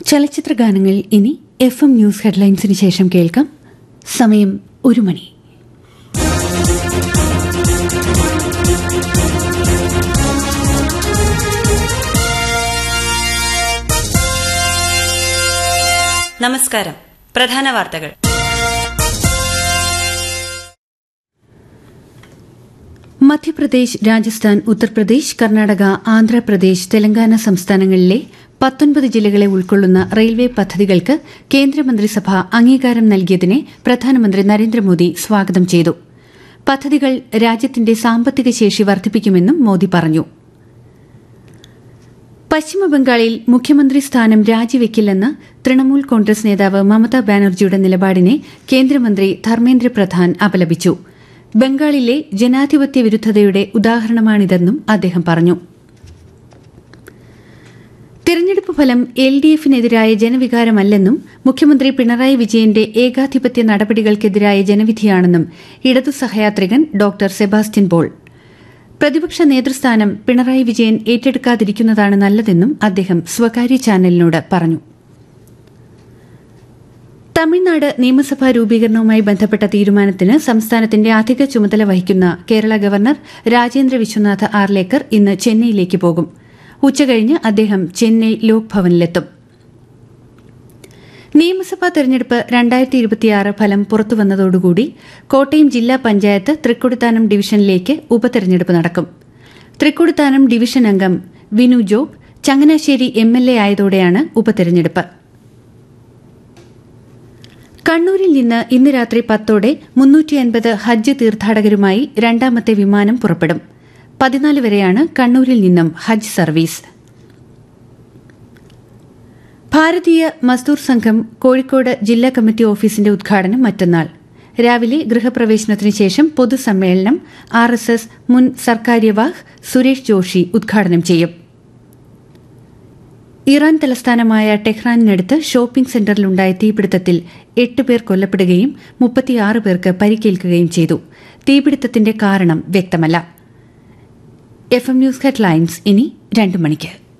ചലച്ചിത്ര ഗാനങ്ങൾ ഇനി എഫ് എം ന്യൂസ് ഹെഡ്ലൈൻസിന് ശേഷം കേൾക്കാം സമയം ഒരു മണി നമസ്കാരം പ്രധാന വാർത്തകൾ മധ്യപ്രദേശ് രാജസ്ഥാൻ ഉത്തർപ്രദേശ് കർണാടക ആന്ധ്രാപ്രദേശ് തെലങ്കാന സംസ്ഥാനങ്ങളിലെ പത്തൊൻപത് ജില്ലകളെ ഉൾക്കൊള്ളുന്ന റെയിൽവേ പദ്ധതികൾക്ക് കേന്ദ്രമന്ത്രിസഭ അംഗീകാരം നൽകിയതിനെ പ്രധാനമന്ത്രി നരേന്ദ്രമോദി സ്വാഗതം ചെയ്തു പദ്ധതികൾ രാജ്യത്തിന്റെ സാമ്പത്തിക ശേഷി വർദ്ധിപ്പിക്കുമെന്നും മോദി പറഞ്ഞു പശ്ചിമബംഗാളിൽ മുഖ്യമന്ത്രി സ്ഥാനം രാജിവെക്കില്ലെന്ന തൃണമൂൽ കോൺഗ്രസ് നേതാവ് മമതാ ബാനർജിയുടെ നിലപാടിനെ കേന്ദ്രമന്ത്രി ധർമ്മേന്ദ്ര പ്രധാൻ അപലപിച്ചു ബംഗാളിലെ ജനാധിപത്യ വിരുദ്ധതയുടെ ഉദാഹരണമാണിതെന്നും അദ്ദേഹം പറഞ്ഞു തിരഞ്ഞെടുപ്പ് ഫലം എൽ ഡി എഫിനെതിരായ ജനവികാരമല്ലെന്നും മുഖ്യമന്ത്രി പിണറായി വിജയന്റെ ഏകാധിപത്യ നടപടികൾക്കെതിരായ ജനവിധിയാണെന്നും ഇടതു സഹയാത്രികൻ ഡോക്ടർ സെബാസ്റ്റ്യൻ പോൾ പ്രതിപക്ഷ നേതൃസ്ഥാനം പിണറായി വിജയൻ ഏറ്റെടുക്കാതിരിക്കുന്നതാണ് നല്ലതെന്നും അദ്ദേഹം സ്വകാര്യ ചാനലിനോട് പറഞ്ഞു തമിഴ്നാട് നിയമസഭാ രൂപീകരണവുമായി ബന്ധപ്പെട്ട തീരുമാനത്തിന് സംസ്ഥാനത്തിന്റെ അധിക ചുമതല വഹിക്കുന്ന കേരള ഗവർണർ രാജേന്ദ്ര വിശ്വനാഥ് ആർലേക്കർ ഇന്ന് ചെന്നൈയിലേക്ക് പോകും ഉച്ചകഴിഞ്ഞ് അദ്ദേഹം ചെന്നൈ ലോക് ഭവനിലെത്തും നിയമസഭാ തെരഞ്ഞെടുപ്പ് രണ്ടായിരത്തി ഇരുപത്തിയാറ് ഫലം പുറത്തുവന്നതോടുകൂടി കോട്ടയം ജില്ലാ പഞ്ചായത്ത് തൃക്കൊടിത്താനം ഡിവിഷനിലേക്ക് ഉപതെരഞ്ഞെടുപ്പ് നടക്കും തൃക്കൊടിത്താനം ഡിവിഷൻ അംഗം Vinu Job Changanassery M L A ആയതോടെയാണ് ഉപതെരഞ്ഞെടുപ്പ് കണ്ണൂരിൽ നിന്ന് ഇന്ന് രാത്രി പത്തോടെ മുന്നൂറ്റി അൻപത് ഹജ്ജ് തീർത്ഥാടകരുമായി രണ്ടാമത്തെ വിമാനം പുറപ്പെടും പതിനാല് വരെയാണ് കണ്ണൂരിൽ നിന്നും ഹജ്ജ് സർവീസ് ഭാരതീയ മസ്ദൂർ സംഘം കോഴിക്കോട് ജില്ലാ കമ്മിറ്റി ഓഫീസിന്റെ ഉദ്ഘാടനം മറ്റന്നാൾ രാവിലെ ഗൃഹപ്രവേശനത്തിന് ശേഷം പൊതുസമ്മേളനം ആർ എസ് എസ് മുൻ സർക്കാര്യവാഹ് സുരേഷ് ജോഷി ഉദ്ഘാടനം ചെയ്യും ഇറാൻ തലസ്ഥാനമായ ടെഹ്റാനിനടുത്ത് ഷോപ്പിംഗ് സെന്ററിലുണ്ടായ തീപിടുത്തത്തിൽ എട്ട് പേർ കൊല്ലപ്പെടുകയും മുപ്പത്തിയാറ് പേർക്ക് പരിക്കേൽക്കുകയും ചെയ്തു തീപിടുത്തത്തിന്റെ കാരണം വ്യക്തമല്ല എഫ് എം ന്യൂസ് ഹെഡ്ലൈൻസ് ഇനി രണ്ടു മണിക്ക്